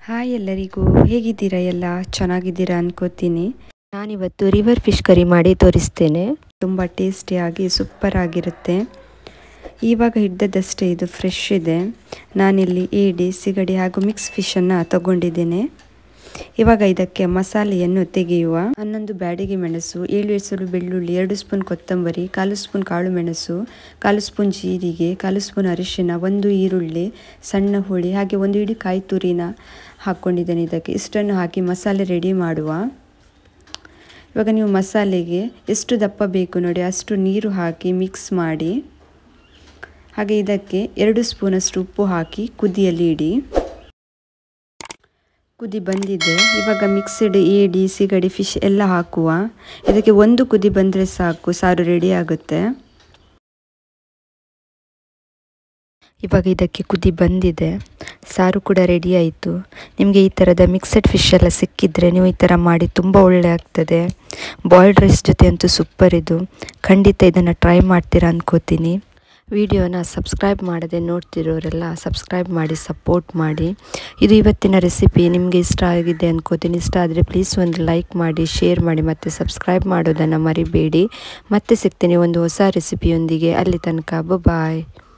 hi ಎಲ್ಲರಿಗೂ ಹೇಗಿದ್ದೀರಾ ಎಲ್ಲ ಚೆನ್ನಾಗಿದ್ದೀರಾ ಅನ್ಕೋತೀನಿ ನಾನಿವತ್ತು ರಿವರ್ ಫಿಶ್ ಕರಿ ಮಾಡಿ ತೋರಿಸ್ತೇನೆ ತುಂಬ ಟೇಸ್ಟಿಯಾಗಿ ಸೂಪರ್ ಆಗಿರುತ್ತೆ ಇವಾಗ ಹಿಡ್ದದ್ದಷ್ಟೇ ಇದು ಫ್ರೆಶ್ ಇದೆ ನಾನಿಲ್ಲಿ ಏಡಿ ಸಿಗಡಿ ಹಾಗೂ ಮಿಕ್ಸ್ ಫಿಶನ್ನು ತಗೊಂಡಿದ್ದೇನೆ ಇವಾಗ ಇದಕ್ಕೆ ಮಸಾಲೆಯನ್ನು ತೆಗೆಯುವ ಹನ್ನೊಂದು ಬ್ಯಾಡಿಗೆ ಮೆಣಸು ಏಳು ಎಸಳು ಬೆಳ್ಳುಳ್ಳಿ ಎರಡು ಸ್ಪೂನ್ ಕೊತ್ತಂಬರಿ ಕಾಲು ಸ್ಪೂನ್ ಕಾಳು ಮೆಣಸು ಕಾಲು ಸ್ಪೂನ್ ಜೀರಿಗೆ ಕಾಲು ಸ್ಪೂನ್ ಅರಿಶಿನ ಒಂದು ಈರುಳ್ಳಿ ಸಣ್ಣ ಹುಳಿ ಹಾಗೆ ಒಂದು ಇಡೀ ಕಾಯಿ ತುರಿನ ಹಾಕ್ಕೊಂಡಿದ್ದೇನೆ ಇದಕ್ಕೆ ಇಷ್ಟನ್ನು ಹಾಕಿ ಮಸಾಲೆ ರೆಡಿ ಮಾಡುವ ಇವಾಗ ನೀವು ಮಸಾಲೆಗೆ ಎಷ್ಟು ದಪ್ಪ ಬೇಕು ನೋಡಿ ಅಷ್ಟು ನೀರು ಹಾಕಿ ಮಿಕ್ಸ್ ಮಾಡಿ ಹಾಗೆ ಇದಕ್ಕೆ ಎರಡು ಸ್ಪೂನಷ್ಟು ಉಪ್ಪು ಹಾಕಿ ಕುದಿಯಲ್ಲಿ ಇಡಿ ಕುದಿ ಬಂದಿದೆ ಇವಾಗ ಮಿಕ್ಸ್ಡ್ ಏಡಿ ಸಿಗಡಿ ಫಿಶ್ ಎಲ್ಲ ಹಾಕುವ ಇದಕ್ಕೆ ಒಂದು ಕುದಿ ಬಂದರೆ ಸಾಕು ಸಾರು ರೆಡಿ ಆಗುತ್ತೆ ಇವಾಗ ಇದಕ್ಕೆ ಕುದಿ ಬಂದಿದೆ ಸಾರು ಕೂಡ ರೆಡಿ ಆಯಿತು ನಿಮಗೆ ಈ ಥರದ ಮಿಕ್ಸಡ್ ಫಿಶ್ ಎಲ್ಲ ಸಿಕ್ಕಿದ್ರೆ ನೀವು ಈ ಥರ ಮಾಡಿ ತುಂಬ ಒಳ್ಳೆ ಆಗ್ತದೆ ಬಾಯ್ಲ್ಡ್ ರೈಸ್ ಜೊತೆ ಅಂತೂ ಸೂಪರ್ ಇದು ಖಂಡಿತ ಇದನ್ನು ಟ್ರೈ ಮಾಡ್ತೀರಾ ಅನ್ಕೋತೀನಿ ವಿಡಿಯೋನ ಸಬ್ಸ್ಕ್ರೈಬ್ ಮಾಡದೆ ನೋಡ್ತಿರೋರೆಲ್ಲ ಸಬ್ಸ್ಕ್ರೈಬ್ ಮಾಡಿ ಸಪೋರ್ಟ್ ಮಾಡಿ ಇದು ಇವತ್ತಿನ ರೆಸಿಪಿ ನಿಮಗೆ ಇಷ್ಟ ಆಗಿದೆ ಅನ್ಕೋತೀನಿ ಇಷ್ಟ ಆದರೆ ಪ್ಲೀಸ್ ಒಂದು ಲೈಕ್ ಮಾಡಿ ಶೇರ್ ಮಾಡಿ ಮತ್ತು ಸಬ್ಸ್ಕ್ರೈಬ್ ಮಾಡೋದನ್ನು ಮರಿಬೇಡಿ ಮತ್ತೆ ಸಿಗ್ತೀನಿ ಒಂದು ಹೊಸ ರೆಸಿಪಿಯೊಂದಿಗೆ ಅಲ್ಲಿ ತನಕ ಬಾಯ್